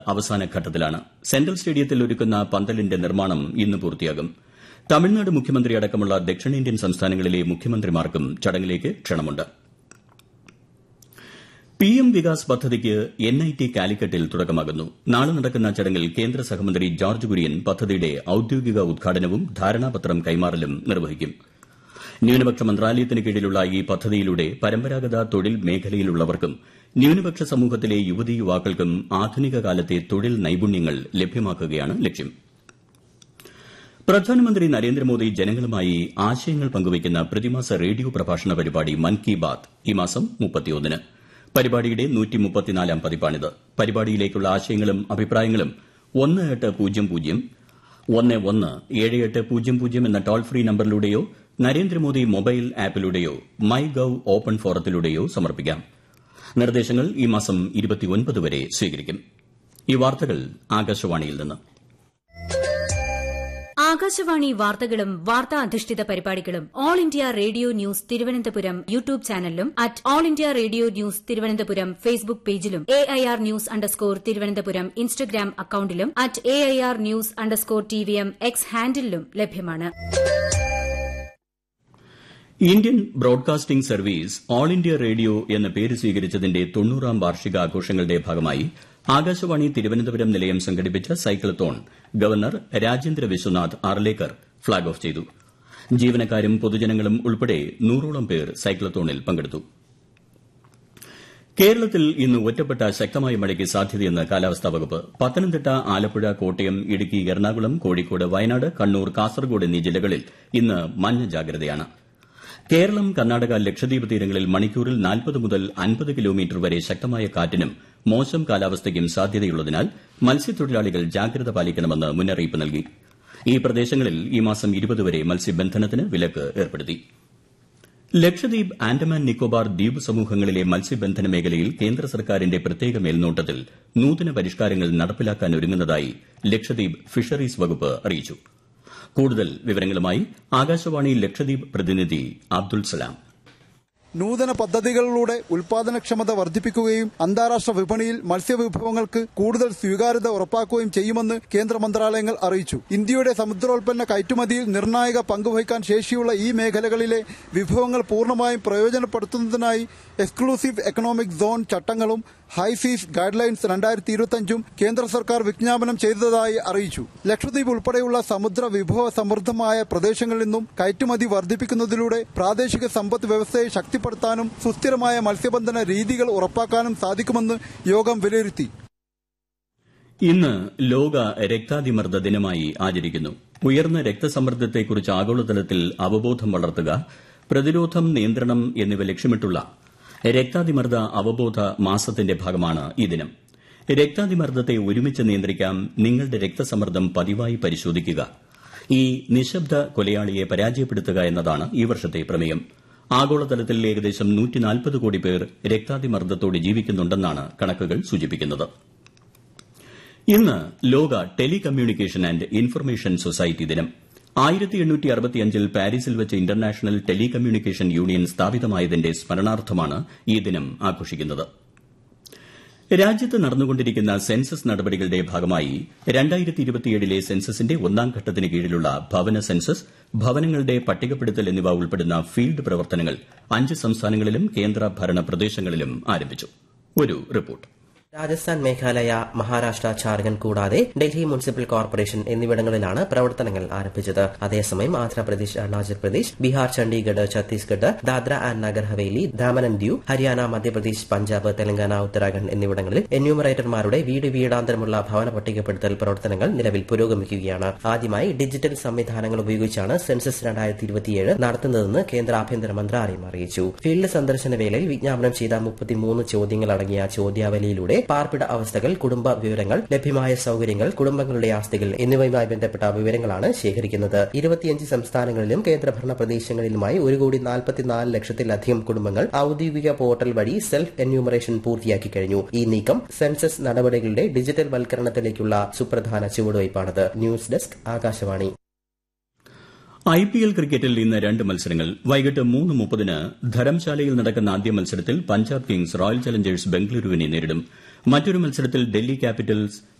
അവസാന ഘട്ടത്തിലാണ് സെൻട്രൽ സ്റ്റേഡിയത്തിൽ ഒരുക്കുന്ന പന്തലിന്റെ നിർമ്മാണം ഇന്ന് പൂർത്തിയാകും തമിഴ്നാട് മുഖ്യമന്ത്രി അടക്കമുള്ള ദക്ഷിണേന്ത്യൻ സംസ്ഥാനങ്ങളിലെ മുഖ്യമന്ത്രിമാർക്കും ചടങ്ങിലേക്ക് ക്ഷണമുണ്ട് പിഎം വികാസ് പദ്ധതിക്ക് എൻഐടി കാലിക്കറ്റിൽ തുടക്കമാകുന്നു നാളെ നടക്കുന്ന ചടങ്ങിൽ കേന്ദ്ര സഹമന്ത്രി ജോർജ് കുര്യൻ പദ്ധതിയുടെ ഔദ്യോഗിക ഉദ്ഘാടനവും ധാരണാപത്രം കൈമാറലും നിർവഹിക്കും ന്യൂനപക്ഷ മന്ത്രാലയത്തിന് കീഴിലുള്ള ഈ പദ്ധതിയിലൂടെ പരമ്പരാഗത തൊഴിൽ മേഖലയിലുള്ളവർക്കും ന്യൂനപക്ഷ സമൂഹത്തിലെ യുവതീ യുവാക്കൾക്കും ആധുനിക കാലത്തെ തൊഴിൽ നൈപുണ്യങ്ങൾ ലഭ്യമാക്കുകയാണ് ലക്ഷ്യം പ്രധാനമന്ത്രി നരേന്ദ്രമോദി ജനങ്ങളുമായി ആശയങ്ങൾ പങ്കുവയ്ക്കുന്ന പ്രതിമാസ റേഡിയോ പ്രഭാഷണ പരിപാടി മൻ കി ബാത് ഈ മാസം മുപ്പത്തിയൊന്നിന് പരിപാടിയുടെ നൂറ്റിമുപ്പത്തിനാലാം പതിപ്പാണിത് പരിപാടിയിലേക്കുള്ള ആശയങ്ങളും അഭിപ്രായങ്ങളും ഒന്ന് എട്ട് പൂജ്യം പൂജ്യം ഒന്ന് ഒന്ന് ഏഴ് എട്ട് പൂജ്യം പൂജ്യം എന്ന ടോൾ ഫ്രീ നമ്പറിലൂടെയോ നരേന്ദ്രമോദി മൊബൈൽ ആപ്പിലൂടെയോ മൈ ഗവ് ഓപ്പൺ ഫോറത്തിലൂടെയോ സമർപ്പിക്കാം നിർദ്ദേശങ്ങൾ ഈ മാസം വരെ സ്വീകരിക്കും ഈ വാർത്തകൾ ആകാശവാണിയിൽ നിന്ന് ആകാശവാണി വാർത്തകളും വാർത്താ അധിഷ്ഠിത പരിപാടികളും all India radio news Thiruvananthapuram YouTube ചാനലിലും at all India radio news Thiruvananthapuram Facebook പേജിലും A I R news underscore Thiruvananthapuram Instagram അക്കൌണ്ടിലും at A I R news underscore T V M X ഹാൻഡിലും ലഭ്യമാണ് Indian broadcasting service all India radio എന്ന പേര് സ്വീകരിച്ചതിന്റെ തൊണ്ണൂറാം വാർഷികാഘോഷങ്ങളുടെ ഭാഗമായി ആകാശവാണി തിരുവനന്തപുരം നിലയം സംഘടിപ്പിച്ച cyclothon governor Rajendra Vishwanath Arlekar flag off ചെയ്തു ജീവനക്കാരും പൊതുജനങ്ങളും ഉൾപ്പെടെ നൂറോളം പേർ സൈക്ലത്തോണിൽ പങ്കെടുത്തു കേരളത്തിൽ ഇന്ന് ഒറ്റപ്പെട്ട ശക്തമായ മഴയ്ക്ക് സാധ്യതയെന്ന് കാലാവസ്ഥാ വകുപ്പ് പത്തനംതിട്ട ആലപ്പുഴ കോട്ടയം ഇടുക്കി എറണാകുളം കോഴിക്കോട് വയനാട് കണ്ണൂർ കാസർഗോഡ് എന്നീ ജില്ലകളിൽ ഇന്ന് മഞ്ഞ ജാഗ്രതയാണ് കേരളം കർണാടക ലക്ഷദ്വീപ് തീരങ്ങളിൽ മണിക്കൂറിൽ നാൽപ്പത് മുതൽ അൻപത് കിലോമീറ്റർ വരെ ശക്തമായ കാറ്റിനും മോശം കാലാവസ്ഥയ്ക്കും സാധ്യതയുള്ളതിനാൽ മത്സ്യത്തൊഴിലാളികൾ ജാഗ്രത പാലിക്കണമെന്ന് മുന്നറിയിപ്പ് നൽകി ഈ പ്രദേശങ്ങളിൽ ഈ മാസം വരെ മത്സ്യബന്ധനത്തിന് വിലക്ക് ഏർപ്പെടുത്തി ലക്ഷദ്വീപ് ആൻഡമാൻ നിക്കോബാർ ദ്വീപ് സമൂഹങ്ങളിലെ മത്സ്യബന്ധന മേഖലയിൽ കേന്ദ്ര സർക്കാരിന്റെ പ്രത്യേക മേൽനോട്ടത്തിൽ നൂതന പരിഷ്കാരങ്ങൾ നടപ്പിലാക്കാൻ ഒരുങ്ങുന്നതായി ലക്ഷദ്വീപ് ഫിഷറീസ് വകുപ്പ് അറിയിച്ചു കൂടുതൽ വിവരങ്ങളുമായി ആകാശവാണി ലക്ഷദ്വീപ് പ്രതിനിധി അബ്ദുൾ സലാം നൂതന പദ്ധതികളിലൂടെ ഉൽപാദനക്ഷമത വർദ്ധിപ്പിക്കുകയും അന്താരാഷ്ട്ര വിപണിയിൽ മത്സ്യവിഭവങ്ങൾക്ക് കൂടുതൽ സ്വീകാര്യത ഉറപ്പാക്കുകയും ചെയ്യുമെന്ന് കേന്ദ്ര മന്ത്രാലയങ്ങൾ അറിയിച്ചു ഇന്ത്യയുടെ സമുദ്രോൽപ്പന്ന കയറ്റുമതിയിൽ നിർണായക പങ്കുവഹിക്കാൻ ശേഷിയുള്ള ഈ മേഖലകളിലെ വിഭവങ്ങൾ പൂർണ്ണമായും പ്രയോജനപ്പെടുത്തുന്നതിനായി എക്സ്ക്ലൂസീവ് എക്കണോമിക് സോൺ ചട്ടങ്ങളും ഹൈസീസ് ഗൈഡ് ലൈൻസ് രണ്ടായിരത്തി ഇരുപത്തിയഞ്ചും കേന്ദ്ര സർക്കാർ വിജ്ഞാപനം ചെയ്തതായി അറിയിച്ചു ലക്ഷദ്വീപ് ഉൾപ്പെടെയുള്ള സമുദ്ര വിഭവ സമൃദ്ധമായ പ്രദേശങ്ങളിൽ നിന്നും കയറ്റുമതി വർദ്ധിപ്പിക്കുന്നതിലൂടെ പ്രാദേശിക സമ്പദ് വ്യവസ്ഥയെ ശക്തിപ്പെടുത്താനും സുസ്ഥിരമായ മത്സ്യബന്ധന രീതികൾ ഉറപ്പാക്കാനും സാധിക്കുമെന്ന് യോഗം വിലയിരുത്തി ഇന്ന് ലോക രക്താതിമർദ്ദ ദിനമായി ആചരിക്കുന്നു ഉയർന്ന രക്തസമ്മർദ്ദത്തെക്കുറിച്ച് ആഗോളതലത്തിൽ അവബോധം വളർത്തുക പ്രതിരോധം നിയന്ത്രണം എന്നിവ ലക്ഷ്യമിട്ടുള്ള രക്താതിമർദ്ദ അവബോധ മാസത്തിന്റെ ഭാഗമാണ് ഈ ദിനം രക്താതിമർദ്ദത്തെ ഒരുമിച്ച് നിയന്ത്രിക്കാം നിങ്ങളുടെ രക്തസമ്മർദ്ദം പതിവായി പരിശോധിക്കുക ഈ നിശബ്ദ കൊലയാളിയെ പരാജയപ്പെടുത്തുക എന്നതാണ് ഈ വർഷത്തെ പ്രമേയം ആഗോളതലത്തിൽ ഏകദേശം കോടി പേർ രക്താതിമർദ്ദത്തോടെ ജീവിക്കുന്നുണ്ടെന്നാണ് കണക്കുകൾ സൂചിപ്പിക്കുന്നത് ഇന്ന് ലോക ടെലികമ്മ്യൂണിക്കേഷൻ ആന്റ് ഇൻഫർമേഷൻ സൊസൈറ്റി ദിനം ആയിരത്തി എണ്ണൂറ്റി അറുപത്തിയഞ്ചിൽ പാരീസിൽ വെച്ച് ഇന്റർനാഷണൽ ടെലികമ്മ്യൂണിക്കേഷൻ യൂണിയൻ സ്ഥാപിതമായതിന്റെ സ്മരണാർത്ഥമാണ് ഈ ദിനം ആഘോഷിക്കുന്നത് രാജ്യത്ത് നടന്നുകൊണ്ടിരിക്കുന്ന സെൻസസ് നടപടികളുടെ ഭാഗമായി രണ്ടായിരത്തി ഇരുപത്തിയേഴിലെ സെൻസസിന്റെ ഒന്നാം ഘട്ടത്തിന് കീഴിലുള്ള ഭവന സെൻസസ് ഭവനങ്ങളുടെ പട്ടികപ്പെടുത്തൽ എന്നിവ ഉൾപ്പെടുന്ന ഫീൽഡ് പ്രവർത്തനങ്ങൾ അഞ്ച് സംസ്ഥാനങ്ങളിലും കേന്ദ്രഭരണ പ്രദേശങ്ങളിലും ആരംഭിച്ചു ഒരു റിപ്പോർട്ട് രാജസ്ഥാൻ മേഘാലയ മഹാരാഷ്ട്ര ഝാർഖണ്ഡ് കൂടാതെ ഡൽഹി മുനിസിപ്പൽ കോർപ്പറേഷൻ എന്നിവിടങ്ങളിലാണ് പ്രവർത്തനങ്ങൾ ആരംഭിച്ചത് അതേസമയം ആന്ധ്രാപ്രദേശ് അരുണാചൽ പ്രദേശ് ബീഹാർ ചണ്ഡീഗഡ് ഛത്തീസ്ഗഡ് ദാദ്ര ആൻഡ് നഗർ ഹവേലി ദാമൻ ആൻഡ് ദിയു ഹരിയാന മധ്യപ്രദേശ് പഞ്ചാബ് തെലങ്കാന ഉത്തരാഖണ്ഡ് എന്നിവിടങ്ങളിൽ എന്യൂമറേറ്റർമാരുടെ വീട് വീടാന്തരമുള്ള ഭവന പട്ടികപ്പെടുത്തൽ പ്രവർത്തനങ്ങൾ നിലവിൽ പുരോഗമിക്കുകയാണ് ആദ്യമായി ഡിജിറ്റൽ സംവിധാനങ്ങൾ ഉപയോഗിച്ചാണ് സെൻസസ് രണ്ടായിരത്തി ഇരുപത്തിയേഴ് നടത്തുന്നതെന്ന് കേന്ദ്ര ആഭ്യന്തര മന്ത്രാലയം അറിയിച്ചു ഫീൽഡ് സന്ദർശന വേളയിൽ വിജ്ഞാപനം ചെയ്ത മുപ്പത്തിമൂന്ന് ചോദ്യങ്ങൾ അടങ്ങിയ ചോദ്യാവലിയിലൂടെ പാർപ്പിട അവസ്ഥകൾ കുടുംബ വിവരങ്ങൾ ലഭ്യമായ സൌകര്യങ്ങൾ കുടുംബങ്ങളുടെ ആസ്തികൾ എന്നിവയുമായി ബന്ധപ്പെട്ട വിവരങ്ങളാണ് ശേഖരിക്കുന്നത് ഇരുപത്തിയഞ്ച് സംസ്ഥാനങ്ങളിലും കേന്ദ്രഭരണ പ്രദേശങ്ങളിലുമായി ഒരു കോടി നാൽപ്പത്തിനാല് ലക്ഷത്തിലധികം കുടുംബങ്ങൾ ഔദ്യോഗിക പോർട്ടൽ വഴി സെൽഫ് എന്യൂമറേഷൻ പൂർത്തിയാക്കി കഴിഞ്ഞു ഈ നീക്കം സെൻസസ് നടപടികളുടെ ഡിജിറ്റൽ വൽക്കരണത്തിലേക്കുള്ള സുപ്രധാന ചുവടുവയ്പാണിത് news desk Akashvani I P L ക്രിക്കറ്റിൽ ഇന്ന് രണ്ട് മത്സരങ്ങൾ വൈകിട്ട് മൂന്ന് മുപ്പതിന് ധരംശാലയിൽ നടക്കുന്ന ആദ്യ മത്സരത്തിൽ പഞ്ചാബ് കിങ്സ് റോയൽ ചലഞ്ചേഴ്സ് ബംഗളൂരുവിനെ നേരിടും മറ്റൊരു മത്സരത്തിൽ ഡൽഹി ക്യാപിറ്റൽസ്